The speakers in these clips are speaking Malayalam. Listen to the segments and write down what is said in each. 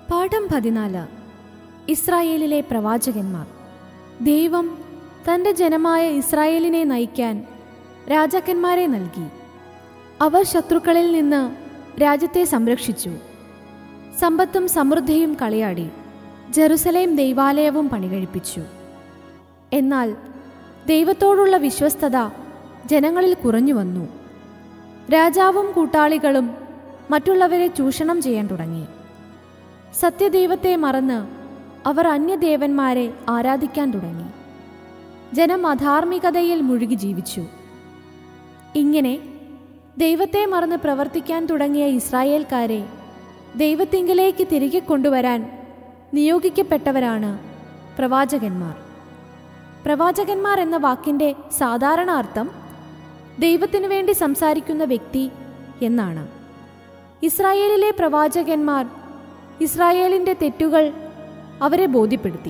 പാഠം പതിനാല് ഇസ്രായേലിലെ പ്രവാചകന്മാർ ദൈവം തൻ്റെ ജനമായ ഇസ്രായേലിനെ നയിക്കാൻ രാജാക്കന്മാരെ നൽകി അവർ ശത്രുക്കളിൽ നിന്ന് രാജ്യത്തെ സംരക്ഷിച്ചു സമ്പത്തും സമൃദ്ധിയും കളിയാടി ജെറുസലേം ദൈവാലയവും പണികഴിപ്പിച്ചു എന്നാൽ ദൈവത്തോടുള്ള വിശ്വസ്തത ജനങ്ങളിൽ കുറഞ്ഞു വന്നു രാജാവും കൂട്ടാളികളും മറ്റുള്ളവരെ ചൂഷണം ചെയ്യാൻ തുടങ്ങി സത്യദൈവത്തെ മറന്ന് അവർ അന്യദേവന്മാരെ ആരാധിക്കാൻ തുടങ്ങി ജനം അധാർമികതയിൽ മുഴുകി ജീവിച്ചു ഇങ്ങനെ ദൈവത്തെ മറന്ന് പ്രവർത്തിക്കാൻ തുടങ്ങിയ ഇസ്രായേൽക്കാരെ ദൈവത്തിങ്കിലേക്ക് തിരികെ കൊണ്ടുവരാൻ നിയോഗിക്കപ്പെട്ടവരാണ് പ്രവാചകന്മാർ പ്രവാചകന്മാർ എന്ന വാക്കിൻ്റെ സാധാരണ അർത്ഥം ദൈവത്തിനു വേണ്ടി സംസാരിക്കുന്ന വ്യക്തി എന്നാണ് ഇസ്രായേലിലെ പ്രവാചകന്മാർ ഇസ്രായേലിൻ്റെ തെറ്റുകൾ അവരെ ബോധ്യപ്പെടുത്തി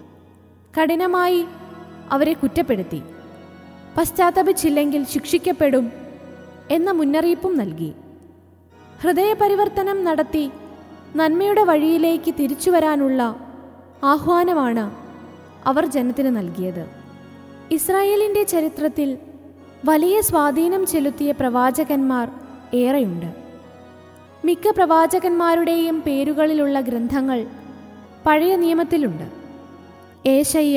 കഠിനമായി അവരെ കുറ്റപ്പെടുത്തി പശ്ചാത്തപിച്ചില്ലെങ്കിൽ ശിക്ഷിക്കപ്പെടും എന്ന മുന്നറിയിപ്പും നൽകി ഹൃദയപരിവർത്തനം നടത്തി നന്മയുടെ വഴിയിലേക്ക് തിരിച്ചു വരാനുള്ള ആഹ്വാനമാണ് അവർ ജനത്തിന് നൽകിയത് ഇസ്രായേലിൻ്റെ ചരിത്രത്തിൽ വലിയ സ്വാധീനം ചെലുത്തിയ പ്രവാചകന്മാർ ഏറെയുണ്ട് മിക്ക പ്രവാചകന്മാരുടെയും പേരുകളിലുള്ള ഗ്രന്ഥങ്ങൾ പഴയ നിയമത്തിലുണ്ട് ഏഷയ്യ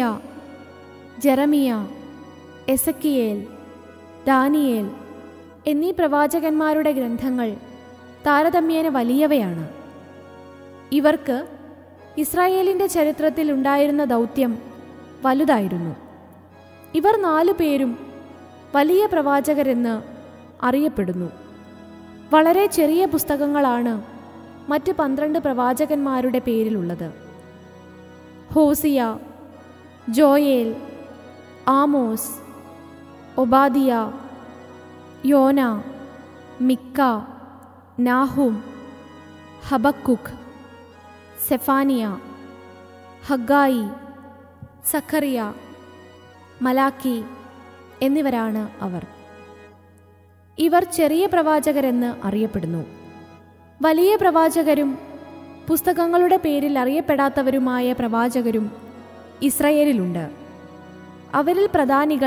ജെറമിയ എസക്കിയേൽ ദാനിയേൽ എന്നീ പ്രവാചകന്മാരുടെ ഗ്രന്ഥങ്ങൾ താരതമ്യേന വലിയവയാണ് ഇവർക്ക് ഇസ്രായേലിൻ്റെ ചരിത്രത്തിൽ ഉണ്ടായിരുന്ന ദൗത്യം വലുതായിരുന്നു ഇവർ നാലു പേരും വലിയ പ്രവാചകരെന്ന് അറിയപ്പെടുന്നു വളരെ ചെറിയ പുസ്തകങ്ങളാണ് മറ്റ് പന്ത്രണ്ട് പ്രവാചകന്മാരുടെ പേരിലുള്ളത് Hosea Joel Amos Obadiah Jonah Micah Nahum Habakkuk Zephaniah Haggai Zechariah Malachi എന്നിവരാണ് അവർ ഇവർ ചെറിയ പ്രവാചകരെന്ന് അറിയപ്പെടുന്നു വലിയ പ്രവാചകരും പുസ്തകങ്ങളുടെ പേരിൽ അറിയപ്പെടാത്തവരുമായ പ്രവാചകരും ഇസ്രയേലിലുണ്ട് അവരിൽ പ്രധാനികൾ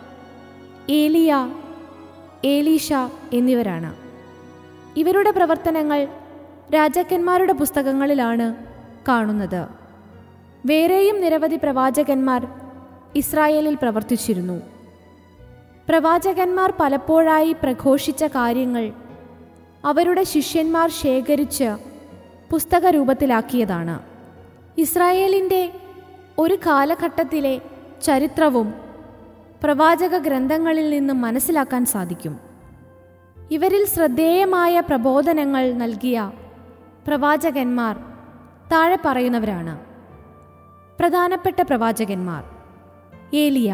ഏലിയ ഏലീഷ എന്നിവരാണ് ഇവരുടെ പ്രവർത്തനങ്ങൾ രാജാക്കന്മാരുടെ പുസ്തകങ്ങളിലാണ് കാണുന്നത് വേറെയും നിരവധി പ്രവാചകന്മാർ ഇസ്രായേലിൽ പ്രവർത്തിച്ചിരുന്നു പ്രവാചകന്മാർ പലപ്പോഴായി പ്രഘോഷിച്ച കാര്യങ്ങൾ അവരുടെ ശിഷ്യന്മാർ ശേഖരിച്ച് പുസ്തക രൂപത്തിലാക്കിയതാണ് ഇസ്രായേലിൻ്റെ ഒരു കാലഘട്ടത്തിലെ ചരിത്രവും പ്രവാചക ഗ്രന്ഥങ്ങളിൽ നിന്നും മനസ്സിലാക്കാൻ സാധിക്കും ഇവരിൽ ശ്രദ്ധേയമായ പ്രബോധനങ്ങൾ നൽകിയ പ്രവാചകന്മാർ താഴെ പറയുന്നവരാണ് പ്രധാനപ്പെട്ട പ്രവാചകന്മാർ ഏലിയ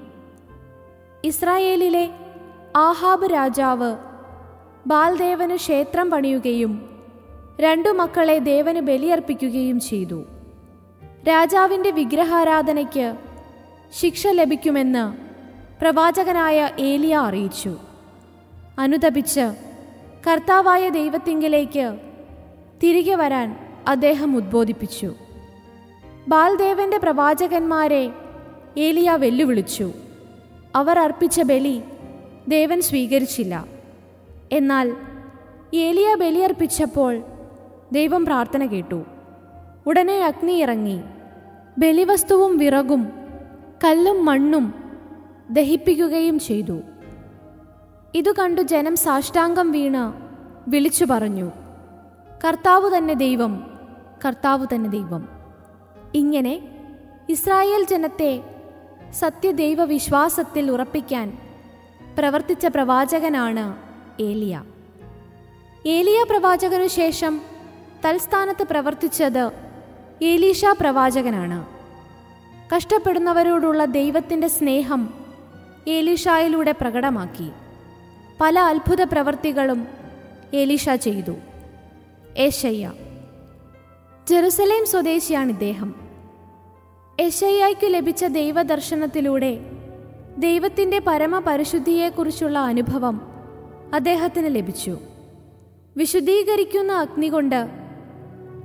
ഇസ്രായേലിലെ ആഹാബ് രാജാവ് ബാൽദേവന് ക്ഷേത്രം പണിയുകയും രണ്ടു മക്കളെ ദേവന് ബലിയർപ്പിക്കുകയും ചെയ്തു രാജാവിൻ്റെ വിഗ്രഹാരാധനയ്ക്ക് ശിക്ഷ ലഭിക്കുമെന്ന് പ്രവാചകനായ ഏലിയ അറിയിച്ചു അനുതപിച്ച് കർത്താവായ ദൈവത്തിങ്കിലേക്ക് തിരികെ വരാൻ അദ്ദേഹം ഉദ്ബോധിപ്പിച്ചു ബാൽദേവന്റെ പ്രവാചകന്മാരെ ഏലിയ വെല്ലുവിളിച്ചു അവർ അർപ്പിച്ച ബലി ദേവൻ സ്വീകരിച്ചില്ല എന്നാൽ ഏലിയ ബലിയർപ്പിച്ചപ്പോൾ ദൈവം പ്രാർത്ഥന കേട്ടു ഉടനെ അഗ്നി ഇറങ്ങി ബലിവസ്തുവും വിറകും കല്ലും മണ്ണും ദഹിപ്പിക്കുകയും ചെയ്തു ഇതു കണ്ടു ജനം സാഷ്ടാംഗം വീണ് വിളിച്ചു പറഞ്ഞു കർത്താവ് തന്നെ ദൈവം കർത്താവ് തന്നെ ദൈവം ഇങ്ങനെ ഇസ്രായേൽ ജനത്തെ സത്യദൈവ വിശ്വാസത്തിൽ ഉറപ്പിക്കാൻ പ്രവർത്തിച്ച പ്രവാചകനാണ് ഏലിയ ഏലിയ പ്രവാചകനു ശേഷം തൽസ്ഥാനത്ത് പ്രവർത്തിച്ചത് ഏലീഷ പ്രവാചകനാണ് കഷ്ടപ്പെടുന്നവരോടുള്ള ദൈവത്തിൻ്റെ സ്നേഹം ഏലീഷായിലൂടെ പ്രകടമാക്കി പല അത്ഭുത പ്രവർത്തികളും ഏലീഷ ചെയ്തു ഏഷയ്യ ജെറുസലേം സ്വദേശിയാണ് ഇദ്ദേഹം എഷയ്യായ്ക്ക് ലഭിച്ച ദൈവദർശനത്തിലൂടെ ദൈവത്തിൻ്റെ പരമപരിശുദ്ധിയെക്കുറിച്ചുള്ള അനുഭവം അദ്ദേഹത്തിന് ലഭിച്ചു വിശുദ്ധീകരിക്കുന്ന അഗ്നി കൊണ്ട്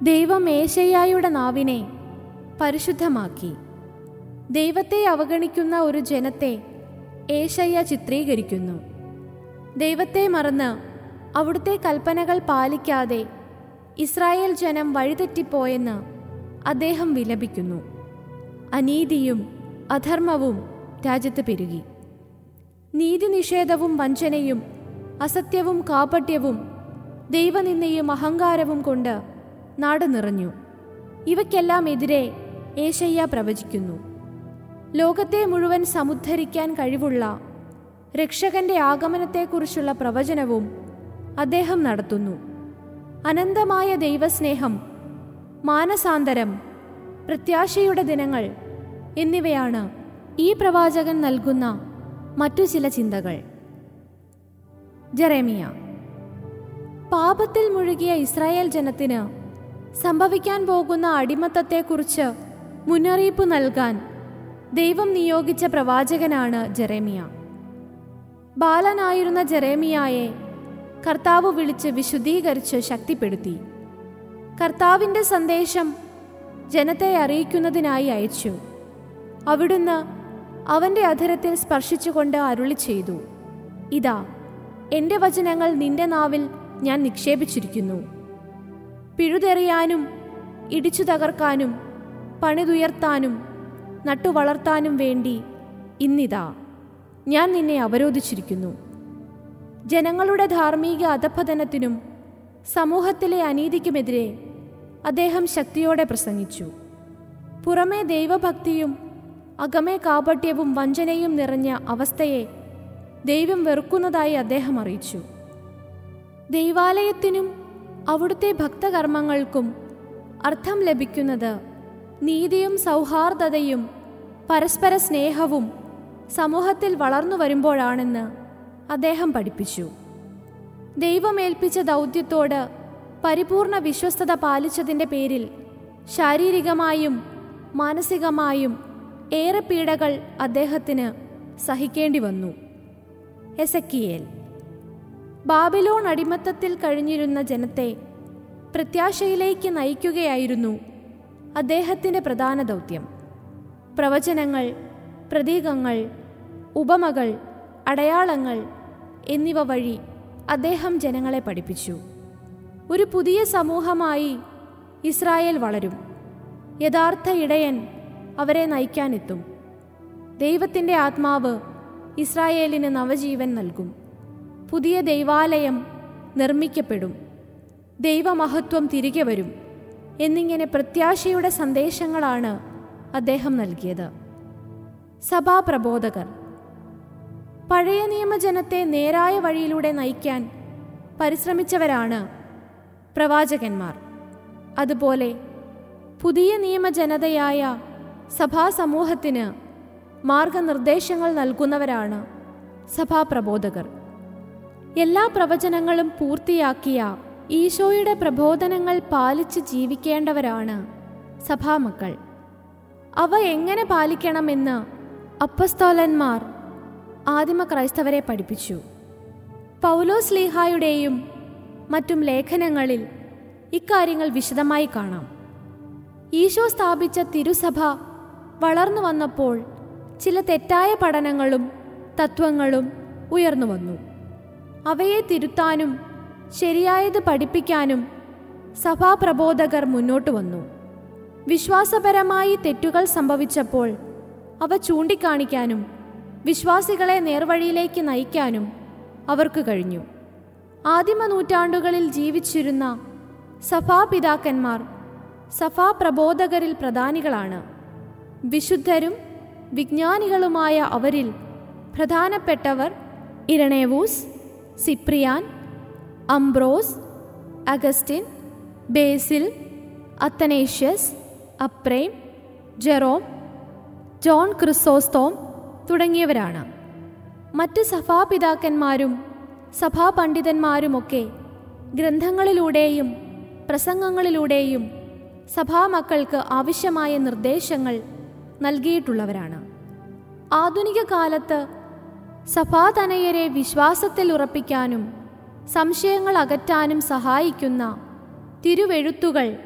ദൈവം ഏശയ്യായുടെ നാവിനെ പരിശുദ്ധമാക്കി ദൈവത്തെ അവഗണിക്കുന്ന ഒരു ജനത്തെ ഏശയ്യ ചിത്രീകരിക്കുന്നു ദൈവത്തെ മറന്ന് അവിടുത്തെ കൽപ്പനകൾ പാലിക്കാതെ ഇസ്രായേൽ ജനം വഴിതെറ്റിപ്പോയെന്ന് അദ്ദേഹം വിലപിക്കുന്നു അനീതിയും അധർമ്മവും രാജ്യത്ത് പെരുകി നീതിനിഷേധവും വഞ്ചനയും അസത്യവും കാപട്യവും ദൈവനിന്ദയും അഹങ്കാരവും കൊണ്ട് നാട് നിറഞ്ഞു ഇവയ്ക്കെല്ലാം എതിരെ ഏശയ്യ പ്രവചിക്കുന്നു ലോകത്തെ മുഴുവൻ സമുദ്ധരിക്കാൻ കഴിവുള്ള രക്ഷകന്റെ ആഗമനത്തെക്കുറിച്ചുള്ള പ്രവചനവും അദ്ദേഹം നടത്തുന്നു അനന്തമായ ദൈവസ്നേഹം മാനസാന്തരം പ്രത്യാശയുടെ ദിനങ്ങൾ എന്നിവയാണ് ഈ പ്രവാചകൻ നൽകുന്ന മറ്റു ചില ചിന്തകൾ ജെറേമിയ പാപത്തിൽ മുഴുകിയ ഇസ്രായേൽ ജനത്തിന് സംഭവിക്കാൻ പോകുന്ന അടിമത്തത്തെക്കുറിച്ച് മുന്നറിയിപ്പ് നൽകാൻ ദൈവം നിയോഗിച്ച പ്രവാചകനാണ് ജെറേമിയ ബാലനായിരുന്ന ജെറേമിയായെ കർത്താവ് വിളിച്ച് വിശുദ്ധീകരിച്ച് ശക്തിപ്പെടുത്തി കർത്താവിൻ്റെ സന്ദേശം ജനത്തെ അറിയിക്കുന്നതിനായി അയച്ചു അവിടുന്ന് അവൻ്റെ അധരത്തിൽ സ്പർശിച്ചുകൊണ്ട് അരുളി ചെയ്തു ഇതാ എൻ്റെ വചനങ്ങൾ നിന്റെ നാവിൽ ഞാൻ നിക്ഷേപിച്ചിരിക്കുന്നു പിഴുതെറിയാനും ഇടിച്ചു തകർക്കാനും പണിതുയർത്താനും നട്ടുവളർത്താനും വേണ്ടി ഇന്നിതാ ഞാൻ നിന്നെ അവരോധിച്ചിരിക്കുന്നു ജനങ്ങളുടെ ധാർമ്മിക അധപ്പതനത്തിനും സമൂഹത്തിലെ അനീതിക്കുമെതിരെ അദ്ദേഹം ശക്തിയോടെ പ്രസംഗിച്ചു പുറമേ ദൈവഭക്തിയും അകമേ കാപട്യവും വഞ്ചനയും നിറഞ്ഞ അവസ്ഥയെ ദൈവം വെറുക്കുന്നതായി അദ്ദേഹം അറിയിച്ചു ദൈവാലയത്തിനും അവിടുത്തെ ഭക്തകർമ്മങ്ങൾക്കും അർത്ഥം ലഭിക്കുന്നത് നീതിയും സൗഹാർദ്ദതയും പരസ്പര സ്നേഹവും സമൂഹത്തിൽ വളർന്നു വരുമ്പോഴാണെന്ന് അദ്ദേഹം പഠിപ്പിച്ചു ദൈവമേൽപ്പിച്ച ദൗത്യത്തോട് പരിപൂർണ വിശ്വസ്തത പാലിച്ചതിൻ്റെ പേരിൽ ശാരീരികമായും മാനസികമായും ഏറെ പീഡകൾ അദ്ദേഹത്തിന് സഹിക്കേണ്ടി വന്നു എസക്കിയേൽ ബാബിലോൺ അടിമത്തത്തിൽ കഴിഞ്ഞിരുന്ന ജനത്തെ പ്രത്യാശയിലേക്ക് നയിക്കുകയായിരുന്നു അദ്ദേഹത്തിൻ്റെ പ്രധാന ദൗത്യം പ്രവചനങ്ങൾ പ്രതീകങ്ങൾ ഉപമകൾ അടയാളങ്ങൾ എന്നിവ വഴി അദ്ദേഹം ജനങ്ങളെ പഠിപ്പിച്ചു ഒരു പുതിയ സമൂഹമായി ഇസ്രായേൽ വളരും യഥാർത്ഥ ഇടയൻ അവരെ നയിക്കാനെത്തും ദൈവത്തിൻ്റെ ആത്മാവ് ഇസ്രായേലിന് നവജീവൻ നൽകും പുതിയ ദൈവാലയം നിർമ്മിക്കപ്പെടും ദൈവമഹത്വം തിരികെ വരും എന്നിങ്ങനെ പ്രത്യാശയുടെ സന്ദേശങ്ങളാണ് അദ്ദേഹം നൽകിയത് സഭാപ്രബോധകർ പഴയ നിയമജനത്തെ നേരായ വഴിയിലൂടെ നയിക്കാൻ പരിശ്രമിച്ചവരാണ് പ്രവാചകന്മാർ അതുപോലെ പുതിയ നിയമജനതയായ സഭാസമൂഹത്തിന് മാർഗനിർദ്ദേശങ്ങൾ നൽകുന്നവരാണ് സഭാപ്രബോധകർ എല്ലാ പ്രവചനങ്ങളും പൂർത്തിയാക്കിയ ഈശോയുടെ പ്രബോധനങ്ങൾ പാലിച്ച് ജീവിക്കേണ്ടവരാണ് സഭാമക്കൾ അവ എങ്ങനെ പാലിക്കണമെന്ന് അപ്പസ്തോലന്മാർ ആദിമ ക്രൈസ്തവരെ പഠിപ്പിച്ചു പൗലോസ് ലീഹായുടെയും മറ്റും ലേഖനങ്ങളിൽ ഇക്കാര്യങ്ങൾ വിശദമായി കാണാം ഈശോ സ്ഥാപിച്ച തിരുസഭ വളർന്നു വന്നപ്പോൾ ചില തെറ്റായ പഠനങ്ങളും തത്വങ്ങളും ഉയർന്നു വന്നു അവയെ തിരുത്താനും ശരിയായത് പഠിപ്പിക്കാനും സഭാപ്രബോധകർ മുന്നോട്ട് വന്നു വിശ്വാസപരമായി തെറ്റുകൾ സംഭവിച്ചപ്പോൾ അവ ചൂണ്ടിക്കാണിക്കാനും വിശ്വാസികളെ നേർവഴിയിലേക്ക് നയിക്കാനും അവർക്ക് കഴിഞ്ഞു ആദിമ നൂറ്റാണ്ടുകളിൽ ജീവിച്ചിരുന്ന സഭാപിതാക്കന്മാർ സഭാപ്രബോധകരിൽ പ്രധാനികളാണ് വിശുദ്ധരും വിജ്ഞാനികളുമായ അവരിൽ പ്രധാനപ്പെട്ടവർ Irenaeus Cyprian Ambrose Augustine Basil Athanasius Ephrem Jerome John Chrysostom തുടങ്ങിയവരാണ് മറ്റ് സഭാപിതാക്കന്മാരും സഭാപണ്ഡിതന്മാരുമൊക്കെ ഗ്രന്ഥങ്ങളിലൂടെയും പ്രസംഗങ്ങളിലൂടെയും സഭാമക്കൾക്ക് ആവശ്യമായ നിർദ്ദേശങ്ങൾ നൽകിയിട്ടുള്ളവരാണ് ആധുനിക കാലത്ത് സഭാതനയരെ വിശ്വാസത്തിൽ ഉറപ്പിക്കാനും സംശയങ്ങൾ അകറ്റാനും സഹായിക്കുന്ന തിരുവെഴുത്തുകൾ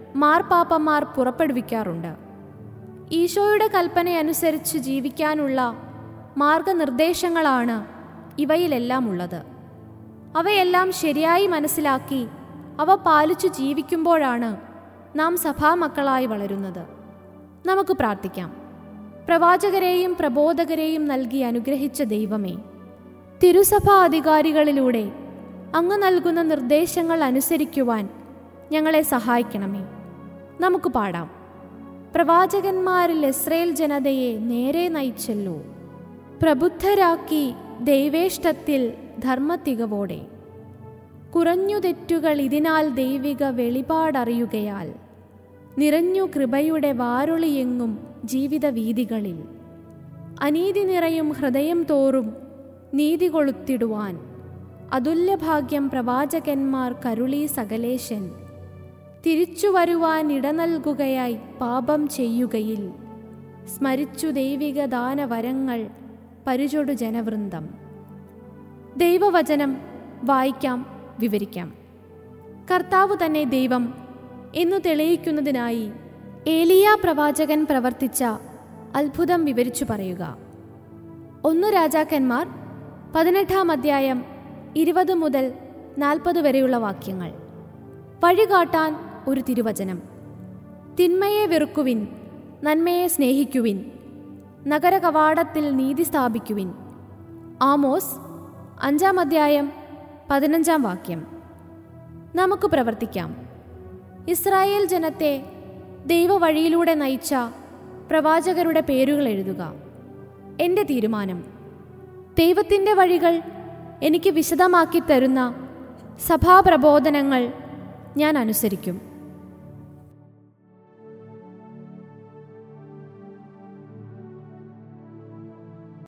മാർപ്പാപ്പന്മാർ പുറപ്പെടുവിക്കാറുണ്ട് ഈശോയുടെ കൽപ്പനയനുസരിച്ച് ജീവിക്കാനുള്ള മാർഗനിർദ്ദേശങ്ങളാണ് ഇവയിലെല്ലാം ഉള്ളത് അവയെല്ലാം ശരിയായി മനസ്സിലാക്കി അവ പാലിച്ചു ജീവിക്കുമ്പോഴാണ് നാം സഭാമക്കളായി വളരുന്നത് നമുക്ക് പ്രാർത്ഥിക്കാം പ്രവാചകരെയും പ്രബോധകരെയും നൽകി അനുഗ്രഹിച്ച ദൈവമേ തിരുസഭാ അധികാരികളിലൂടെ അങ്ങ് നൽകുന്ന നിർദ്ദേശങ്ങൾ അനുസരിക്കുവാൻ ഞങ്ങളെ സഹായിക്കണമേ നമുക്ക് പാടാം പ്രവാചകന്മാരിൽ ഇസ്രയേൽ ജനതയെ നേരെ നയിച്ചല്ലോ പ്രബുദ്ധരാക്കി ദൈവേഷ്ടത്തിൽ ധർമ്മത്തികവോടെ കുറഞ്ഞു തെറ്റുകൾ ഇതിനാൽ ദൈവിക വെളിപാടറിയുകയാൽ നിറഞ്ഞു കൃപയുടെ വാരുളിയെങ്ങും ജീവിത വീതികളിൽ അനീതി നിറയും ഹൃദയം തോറും നീതി കൊളുത്തിടുവാൻ അതുല്യഭാഗ്യം പ്രവാചകന്മാർ കരുളി സകലേശൻ തിരിച്ചു വരുവാൻ ഇട നൽകുകയായി പാപം ചെയ്യുകയിൽ സ്മരിച്ചു ദൈവിക ദാനവരങ്ങൾ പരിചൊടു ജനവൃന്ദം ദൈവവചനം വായിക്കാം വിവരിക്കാം കർത്താവ് തന്നെ ദൈവം എന്നു തെളിയിക്കുന്നതിനായി ഏലിയ പ്രവാചകൻ പ്രവർത്തിച്ച അത്ഭുതം വിവരിച്ചു പറയുക ഒന്ന് രാജാക്കന്മാർ പതിനെട്ടാം അധ്യായം ഇരുപത് മുതൽ നാൽപ്പത് വരെയുള്ള വാക്യങ്ങൾ വഴികാട്ടാൻ ഒരു തിരുവചനം തിന്മയെ വെറുക്കുവിൻ നന്മയെ സ്നേഹിക്കുവിൻ നഗരകവാടത്തിൽ നീതി സ്ഥാപിക്കുവിൻ ആമോസ് അഞ്ചാം അധ്യായം പതിനഞ്ചാം വാക്യം നമുക്ക് പ്രവർത്തിക്കാം ഇസ്രായേൽ ജനത്തെ ദൈവവഴിയിലൂടെ നയിച്ച പ്രവാചകരുടെ പേരുകൾ എഴുതുക എൻ്റെ തീരുമാനം ദൈവത്തിൻ്റെ വഴികൾ എനിക്ക് വിശദമാക്കി തരുന്ന സഭാപ്രബോധനങ്ങൾ ഞാൻ അനുസരിക്കും